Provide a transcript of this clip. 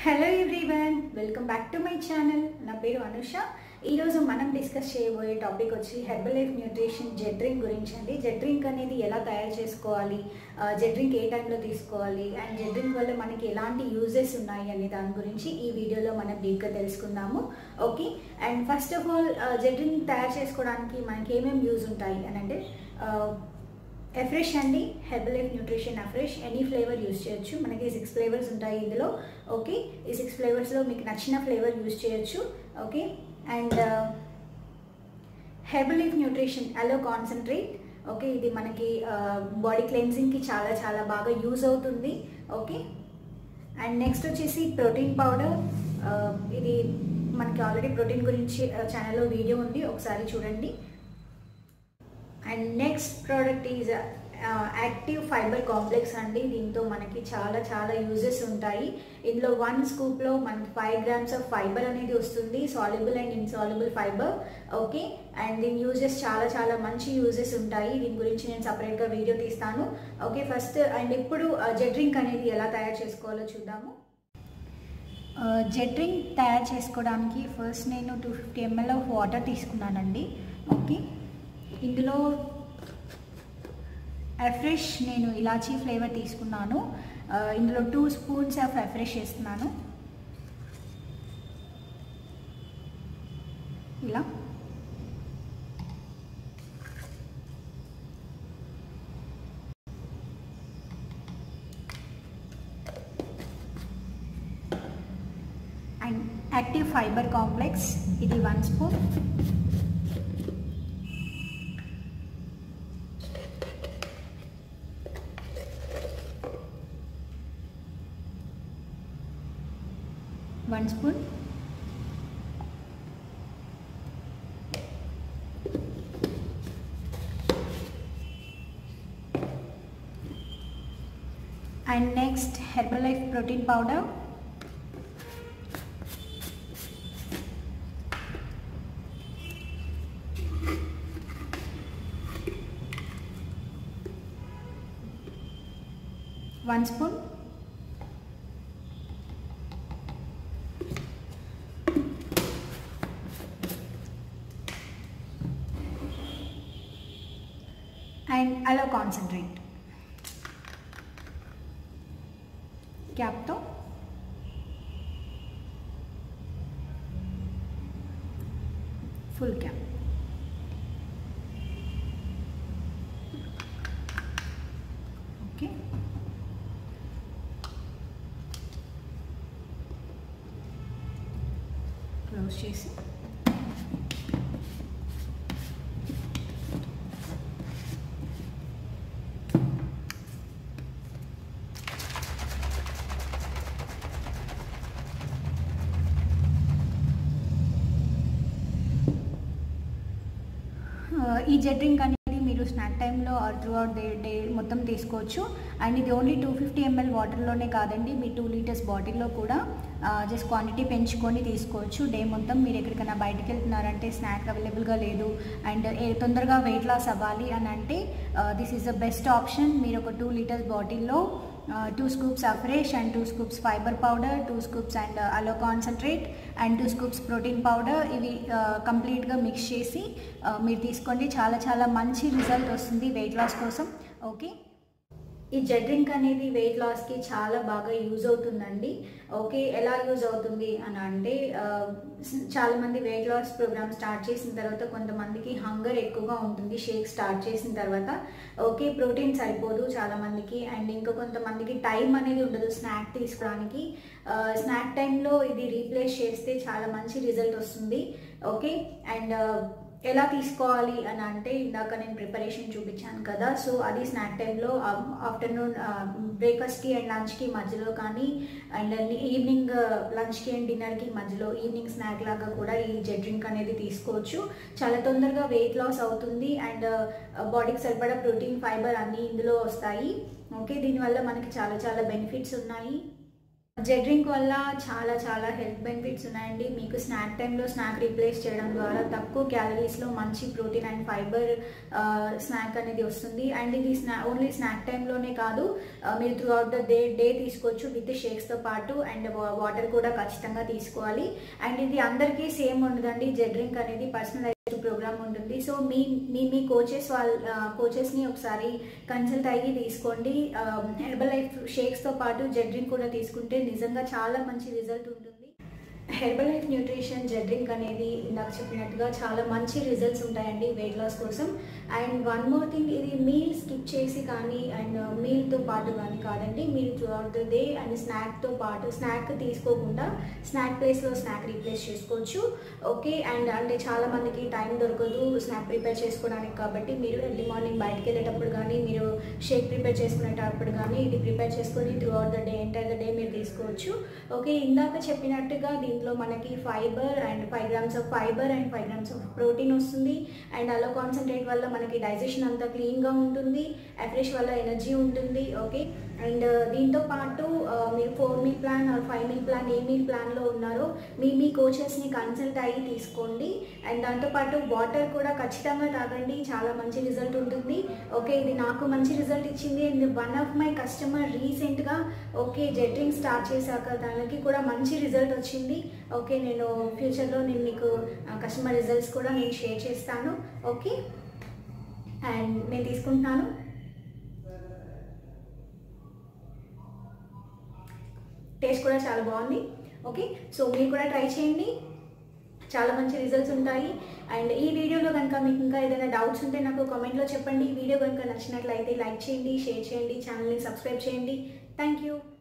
hello everyone welcome back to my channel నా పేరు అనుష ఈరోజు మనం డిస్కస్ చేయబోయే టాపిక్ వచ్చి Herbalife nutrition Z drink గురించి అండి జెడ్ డ్రింక్ అనేది ఎలా తయారు చేసుకోవాలి జెడ్ డ్రింక్ ఏ టైంలో తీసుకోవాలి అండ్ జెడ్ డ్రింక్ వల్ల మనకి ఎలాంటి యూజెస్ ఉన్నాయి అనే దాని గురించి ఈ వీడియోలో మనం డీప్గా తెలుసుకుందాము okay and first of all Z drink తయారు చేసుకోవడానికి మనకి ఏమేమి యూజ్ ఉంటాయి అని అంటే ఎఫ్రెష్ అండి Herbalife nutrition Afresh any flavour use చేయొచ్చు మనకి సిక్స్ ఫ్లేవర్స్ ఉంటాయి ఇందులో ఓకే ఈ సిక్స్ ఫ్లేవర్స్లో మీకు నచ్చిన ఫ్లేవర్ యూస్ చేయొచ్చు okay and Herbalife nutrition aloe concentrate okay ఇది మనకి బాడీ క్లెన్జింగ్కి చాలా చాలా బాగా యూజ్ అవుతుంది ఓకే అండ్ నెక్స్ట్ వచ్చేసి ప్రోటీన్ పౌడర్ ఇది మనకి ఆల్రెడీ ప్రోటీన్ గురించి ఛానల్లో వీడియో ఉంది ఒకసారి చూడండి and next product is active fibre complex అండి దీంతో మనకి చాలా చాలా యూజెస్ ఉంటాయి ఇందులో వన్ స్కూప్లో మనకి ఫైవ్ గ్రామ్స్ ఆఫ్ ఫైబర్ అనేది వస్తుంది soluble and insoluble fibre okay and దీని యూజెస్ చాలా చాలా మంచి యూజెస్ ఉంటాయి దీని గురించి నేను సపరేట్గా వీడియో తీస్తాను ఓకే ఫస్ట్ అండ్ ఇప్పుడు జెడ్ డ్రింక్ అనేది ఎలా తయారు చేసుకోవాలో చూద్దాము జెడ్ డ్రింక్ తయారు చేసుకోవడానికి ఫస్ట్ నేను two fifty ML of water తీసుకున్నానండి ఓకే ఇందులో ఎఫ్రెష్ నేను ఇలాచీ ఫ్లేవర్ తీసుకున్నాను ఇందులో టూ స్పూన్స్ ఆఫ్ ఎఫ్రెష్ వేస్తున్నాను ఇలా అండ్ యాక్టివ్ ఫైబర్ కాంప్లెక్స్ ఇది one spoon one spoon and next herbalife protein powder one spoon and aloe concentrate క్యాప్తో ఫుల్ క్యాప్ ఓకే క్లోజ్ చేసి ఈ జెడ్ డ్రింక్ అనేది మీరు స్నాక్ టైంలో or throughout day day మొత్తం తీసుకోవచ్చు అండ్ ఇది ఓన్లీ టూ ఫిఫ్టీ ఎంఎల్ వాటర్లోనే కాదండి మీ టూ లీటర్స్ బాటిల్లో కూడా జస్ట్ క్వాంటిటీ పెంచుకొని తీసుకోవచ్చు డే మొత్తం మీరు ఎక్కడికైనా బయటకు వెళ్తున్నారంటే స్నాక్ అవైలబుల్గా లేదు అండ్ తొందరగా వెయిట్ లాస్ అవ్వాలి అని అంటే this is the best option మీరు ఒక టూ లీటర్స్ బాటిల్లో two scoops Afresh and two scoops fibre powder two scoops and aloe concentrate and two scoops protein powder ఇవి కంప్లీట్గా మిక్స్ చేసి మీరు తీసుకోండి చాలా చాలా మంచి రిజల్ట్ వస్తుంది వెయిట్ లాస్ కోసం ఓకే ఈ జెడ్ డ్రింక్ అనేది వెయిట్ లాస్కి చాలా బాగా యూజ్ అవుతుందండి ఓకే ఎలా యూజ్ అవుతుంది అని అంటే చాలామంది వెయిట్ లాస్ ప్రోగ్రామ్ స్టార్ట్ చేసిన తర్వాత కొంతమందికి హంగర్ ఎక్కువగా ఉంటుంది షేక్ స్టార్ట్ చేసిన తర్వాత ఓకే ప్రోటీన్ సరిపోదు చాలామందికి అండ్ ఇంకా కొంతమందికి టైం అనేది ఉండదు స్నాక్ తీసుకోవడానికి స్నాక్ టైంలో ఇది రీప్లేస్ చేస్తే చాలా మంచి రిజల్ట్ వస్తుంది ఓకే అండ్ ఎలా తీసుకోవాలి అని అంటే ఇందాక నేను ప్రిపరేషన్ చూపించాను కదా సో అది స్నాక్ టైంలో ఆఫ్టర్నూన్ బ్రేక్ఫాస్ట్కి అండ్ లంచ్కి మధ్యలో కానీ అండ్ ఈవినింగ్ లంచ్కి అండ్ డిన్నర్కి మధ్యలో ఈవినింగ్ స్నాక్ లాగా కూడా ఈ జెడ్ డ్రింక్ అనేది తీసుకోవచ్చు చాలా తొందరగా వెయిట్ లాస్ అవుతుంది అండ్ బాడీకి సరిపడా ప్రోటీన్ ఫైబర్ అన్నీ ఇందులో వస్తాయి ఓకే దీనివల్ల మనకి చాలా చాలా బెనిఫిట్స్ ఉన్నాయి జెడ్ డ్రింక్ వల్ల చాలా చాలా హెల్త్ బెనిఫిట్స్ ఉన్నాయండి మీకు స్నాక్ టైంలో స్నాక్ రీప్లేస్ చేయడం ద్వారా తక్కువ క్యాలరీస్లో మంచి ప్రోటీన్ అండ్ ఫైబర్ స్నాక్ అనేది వస్తుంది అండ్ ఇది స్నా ఓన్లీ స్నాక్ టైంలోనే కాదు ఆ, మీరు throughout the day day తీసుకోవచ్చు విత్ షేక్స్తో పాటు అండ్ వాటర్ కూడా ఖచ్చితంగా తీసుకోవాలి అండ్ ఇది అందరికీ సేమ్ ఉండదండి జెడ్ డ్రింక్ అనేది పర్సనలైజ్డ్ ప్రోగ్రామ్ ఉంటుంది సో మీ మీ మీ కోచెస్ వాళ్ళ కోచెస్ని ఒకసారి కన్సల్ట్ అయ్యి తీసుకోండి హెర్బల్ లైఫ్ షేక్స్తో పాటు జెడ్ డ్రింక్ కూడా తీసుకుంటే నిజంగా చాలా మంచి రిజల్ట్ ఉంటుంది Herbalife nutrition Z drink అనేది ఇందాక చెప్పినట్టుగా చాలా మంచి రిజల్ట్స్ ఉంటాయండి వెయిట్ లాస్ కోసం అండ్ వన్ మోర్ థింగ్ ఇది మీల్ స్కిప్ చేసి కానీ అండ్ మీల్తో పాటు కానీ కాదండి మీరు throughout the day and స్నాక్తో పాటు స్నాక్ తీసుకోకుండా స్నాక్ ప్లేస్లో స్నాక్ రీప్లేస్ చేసుకోవచ్చు ఓకే అండ్ అంటే చాలా మందికి టైం దొరకదు స్నాక్ ప్రిపేర్ చేసుకోవడానికి కాబట్టి మీరు ఎర్లీ మార్నింగ్ బయటకు వెళ్ళేటప్పుడు కానీ మీరు షేక్ ప్రిపేర్ చేసుకునేటప్పుడు కానీ ఇది ప్రిపేర్ చేసుకొని throughout the day entire the day మీరు తీసుకోవచ్చు ఓకే ఇందాక చెప్పినట్టుగా దీంట్లో మనకి fibre and five grams of fibre and five grams of protein వస్తుంది అండ్ అలో కాన్సన్ట్రేట్ వల్ల మనకి డైజెషన్ అంతా క్లీన్గా ఉంటుంది అఫ్రెష్ వల్ల ఎనర్జీ ఉంటుంది ఓకే అండ్ దీంతో పాటు ఆ, మీరు four meal plan or five meal plan ఏ మీల్ ప్లాన్లో ఉన్నారో మీ మీ కోచెస్ని కన్సల్ట్ అయ్యి తీసుకోండి అండ్ దాంతోపాటు వాటర్ కూడా ఖచ్చితంగా తాగండి చాలా మంచి రిజల్ట్ ఉంటుంది ఓకే ఇది నాకు మంచి రిజల్ట్ ఇచ్చింది and one of my customer రీసెంట్గా ఓకే జెట్ డ్రింక్ స్టార్ట్ చేశాక దానికి కూడా మంచి రిజల్ట్ వచ్చింది ఓకే నేను ఫ్యూచర్లో నేను మీకు కస్టమర్ రిజల్ట్స్ కూడా నేను షేర్ చేస్తాను ఓకే అండ్ నేను తీసుకుంటున్నాను టేస్ట్ కూడా చాలా బాగుంది ఓకే సో మీరు కూడా ట్రై చేయండి చాలా మంచి రిజల్ట్స్ ఉంటాయి అండ్ ఈ వీడియోలో కనుక మీకు ఇంకా ఏదైనా డౌట్స్ ఉంటే నాకు కామెంట్లో చెప్పండి ఈ వీడియో కనుక నచ్చినట్లయితే లైక్ చేయండి షేర్ చేయండి ఛానల్ని సబ్స్క్రైబ్ చేయండి థ్యాంక్ యూ